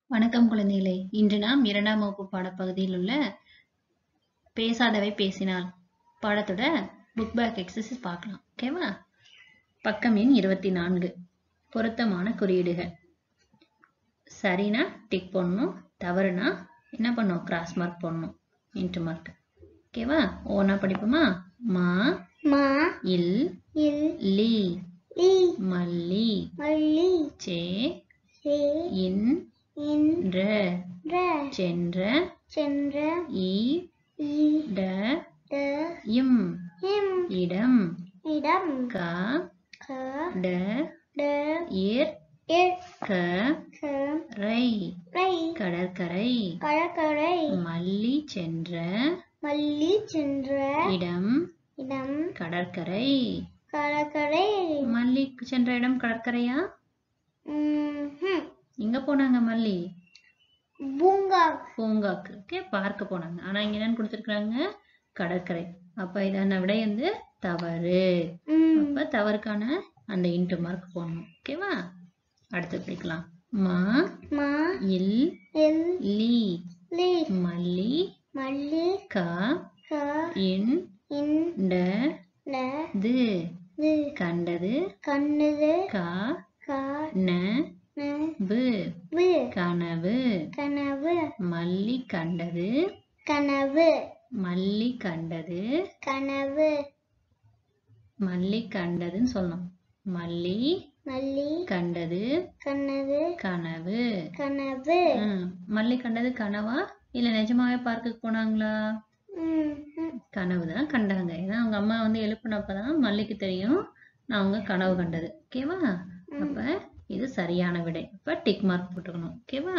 வணக்கம் குழந்தைகளே இன்று நாம் இரண்டாம் வகுப்பு பாடப்பகுதியில் உள்ள பேசாதவை பேசினால் பாடத்தோட புக் பேக் எக்ஸசைஸ் பார்க்கலாம் ஓகேவா பக்கம் எண் இருபத்தி நான்கு பொருத்தமான குறியீடுகள் சரினா டிக் போடணும் தவறுனா என்ன பண்ணணும் கிராஸ் மார்க் போடணும் இன்ட்டு மார்க் ஓகேவா ஓனா படிப்போமா மா மா இல் இல் லி லி மல்லி மல்லி சே சே இன் இன் ற ர சென்ற சென்ற இ இ ட ட இம் இம் இடம் இடம் க க ட ட இர் இர் க க ரை ரை கடற்கரை கடற்கரை மல்லி சென்ற மல்லி சென்ற இடம் இடம் கடற்கரை கடற்கரை மல்லி சென்ற இடம் கடற்கரையா ம்ஹும். எங்க போனாங்க மல்லி பூங்கா பூங்காக்கு ஓகே பார்க்க போனாங்க ஆனா இங்க என்னன்னு கொடுத்துருக்காங்க கடற்கரை அப்ப இதான விடை வந்து தவறு ம். அப்ப தவறுக்கான அந்த இன்ட்டு மார்க் போடணும் ஓகேவா அடுத்து படிக்கலாம் மா மா இல் இல் லி லி மல்லி மல்லி க க இன் இன் ட ட து து கண்டது கண்ணுது க க ந ந பு வு கனவு கனவு மல்லி கண்டது கனவு மல்லி கண்டது கனவு மல்லி கண்டதுன்னு சொல்லணும் மல்லி மல்லி கண்டது கனவு கனவு கனவு ம், மல்லி கண்டது கனவா இல்ல நிஜமாவே பார்க்குக்கு போனாங்களா ம், ம். கனவு தான் கண்டாங்க ஏன்னா அவங்க அம்மா வந்து எழுப்பினப்பதான் மல்லிக்கு தெரியும் நான் அவங்க கனவு கண்டது ஓகேவா அப்ப இது சரியான விடை அப்ப டிக் மார்க் போட்டுக்கணும் ஓகேவா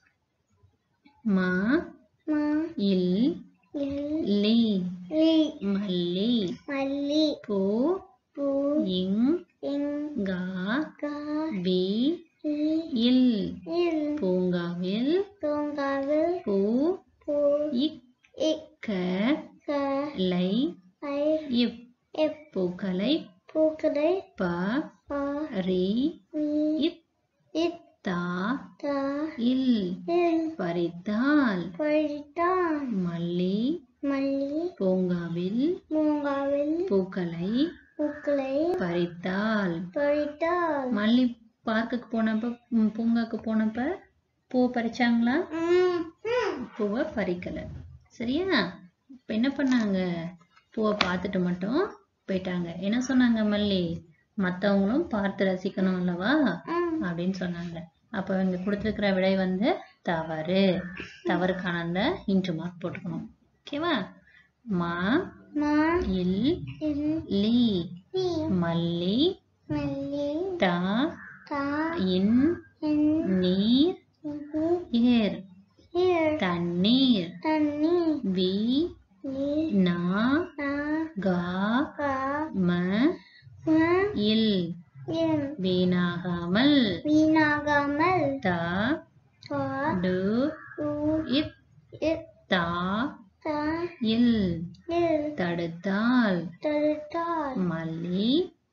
மா மா இல் இல் லி லி மல்லி மல்லி பூ பூ இங் இங் கா கா வி இ இல் இல் பூங்காவில் பூங்காவில் பூ பூ இக் இக் க க லை ஐ இப் இப் பூக்களை பூக்களை ப பா ரி வி இத் இத் தா தா இல் இல் பறித்தால் பறித்தான் மல்லி மல்லி பூங்காவில் பூங்காவில் பூக்களை பூக்களை பறித்தால் பறித்தாள் மல்லி பார்க்குக்கு போனப்ப ம், பூங்காக்கு போனப்ப பூ பறிச்சாங்களா ம், ம். பூவை பறிக்கல சரியா இப்ப என்ன பண்ணாங்க பூவை பார்த்துட்டு மட்டும் போயிட்டாங்க என்ன சொன்னாங்க மல்லி மத்தவங்களும் பார்த்து ரசிக்கணும் அல்லவா ம். அப்படின்னு சொன்னாங்க அப்ப இவங்க கொடுத்துருக்கிற விடை வந்து தவறு தவறுக்கான அந்த இன்ட்டு மார்க் போட்டுக்கணும் ஓகேவா மா மா இல் இல் லி லி மல்லி மல்லி தா தா இன் இன் நீர் இது ஏர் இர் தண்ணீர் தண்ணி வி லி நா நா கா கா ம ம இல் இல் வீணாகாமல் வீணாகாமல் த தா டு உ இத் இத் தா தா இல் இல் தடுத்தால் தடுத்தாள் மல்லி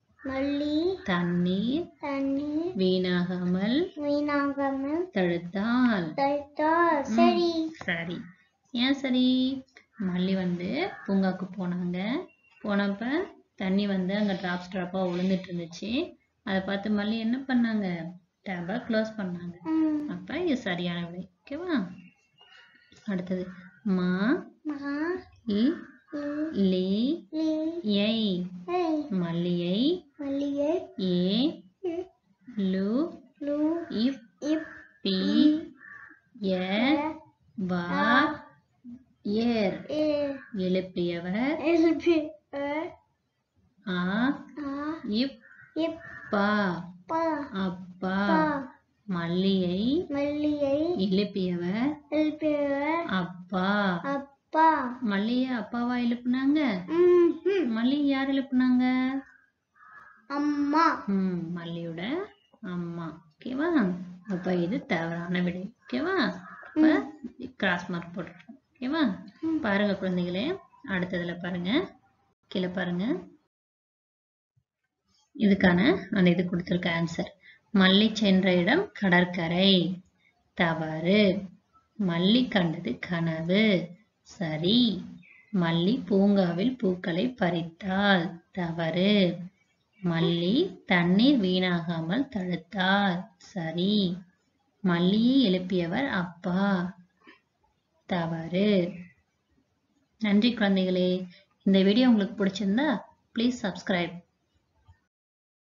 மல்லி தண்ணீர் தண்ணி வீணாகாமல் வீணாகாமல் தடுத்தால் தடுத்தாள் சரி சரி ஏன் சரி மல்லி வந்து பூங்காக்கு போனாங்க போனப்ப தண்ணி வந்து அங்க டிராப்ஸ் டிராப்பா விழுந்துட்டு இருந்துச்சு அதை பார்த்து மல்லி என்ன பண்ணாங்க டேபை க்ளோஸ் பண்ணாங்க ம். அப்ப இது சரியான விடை ஓகேவா அடுத்தது மா மா இல் இல் லி லி ஐ ஐ மல்லியை மல்லிகை ஏ இ லு லு இப் இப் பி எ எ வா ஏர் ஏ எழுப்பியவர் எழுப்பி அ ஆ ஆ இப் இப் பா பா அப்பா பா மல்லியை மல்லிகை எழுப்பியவர் எழுப்பியவர் அப்பா அப்பா மல்லிய அப்பாவா எழுப்புனாங்க ம் ம். மல்லி யார் எழுப்புனாங்க அம்மா ம் மல்லியோட அம்மா ஓகேவா அப்ப இது தவறான விடை ஓகேவா அப்ப கிராஸ் மார்க் போட்டுருக்கோம் ஓகேவா பாருங்க குழந்தைகளே அடுத்ததுல பாருங்க கீழே பாருங்க இதுக்கான அந்த இது கொடுத்துருக்க ஆன்சர் மல்லி சென்ற இடம் கடற்கரை தவறு மல்லி கண்டது கனவு சரி மல்லி பூங்காவில் பூக்களை பறித்தாள் தவறு மல்லி தண்ணீர் வீணாகாமல் தடுத்தார் சரி மல்லியை எழுப்பியவர் அப்பா தவறு நன்றி குழந்தைகளே இந்த வீடியோ உங்களுக்கு பிடிச்சிருந்தா ப்ளீஸ் சப்ஸ்கிரைப்